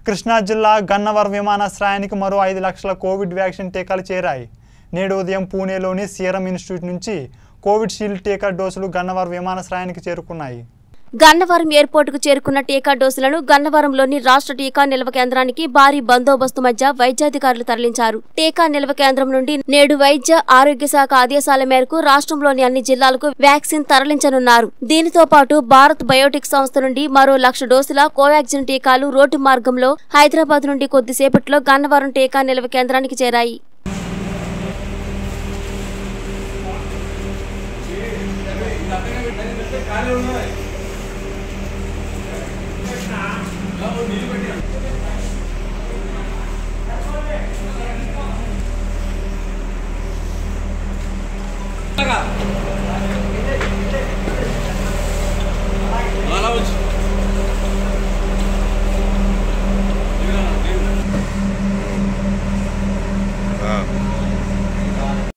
కృష్ణా జిల్లా గన్నవరం విమానాశ్రయానికి మరో ఐదు లక్షల కోవిడ్ వ్యాక్సిన్ టీకాలు చేరాయి నేడు ఉదయం పూణేలోని సీరం ఇన్స్టిట్యూట్ నుంచి కోవిడ్షీల్డ్ టీకా డోసులు గన్నవరం విమానాశ్రయానికి చేరుకున్నాయి గన్నవరం ఎయిర్పోర్టుకు చేరుకున్న టీకా డోసులను గన్నవరంలోని రాష్ట్ర టీకా నిల్వ కేంద్రానికి భారీ బందోబస్తు మధ్య వైద్యాధికారులు తరలించారు టీకా నిల్వ కేంద్రం నుండి నేడు వైద్య ఆరోగ్య శాఖ ఆదేశాల మేరకు రాష్ట్రంలోని అన్ని జిల్లాలకు వ్యాక్సిన్ తరలించనున్నారు దీనితో పాటు భారత్ బయోటిక్ సంస్థ నుండి మరో లక్ష డోసుల కోవాక్సిన్ టీకాలు రోడ్డు మార్గంలో హైదరాబాద్ నుండి కొద్దిసేపట్లో గన్నవరం టీకా నిల్వ కేంద్రానికి చేరాయి